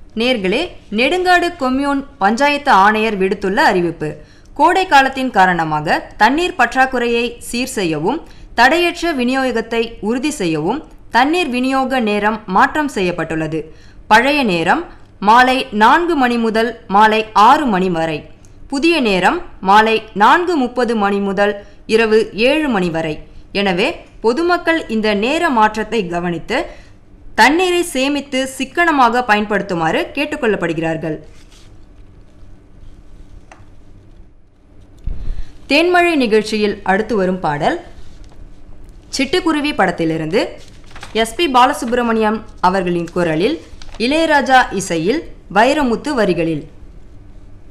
நேர்களே நெடுங்காடு கொம்யூன் பஞ்சாயத்து ஆணையர் விடுத்துள்ள அறிவிப்பு கோடை காலத்தின் காரணமாக தண்ணீர் பற்றாக்குறையை சீர் செய்யவும் தடையற்ற விநியோகத்தை உறுதி செய்யவும் தண்ணீர் விநியோக நேரம் மாற்றம் செய்யப்பட்டுள்ளது பழைய நேரம் மாலை நான்கு மணி முதல் மாலை ஆறு மணி வரை புதிய நேரம் மாலை நான்கு முப்பது மணி முதல் இரவு ஏழு மணி வரை எனவே பொதுமக்கள் இந்த நேர மாற்றத்தை கவனித்து தண்ணீரை சேமித்து சிக்கனமாக பயன்படுத்துமாறு கேட்டுக்கொள்ளப்படுகிறார்கள் தேன்மழை நிகழ்ச்சியில் அடுத்து வரும் பாடல் சிட்டுக்குருவி படத்திலிருந்து எஸ்பி பாலசுப்ரமணியம் அவர்களின் குரலில் இளையராஜா இசையில் வைரமுத்து வரிகளில்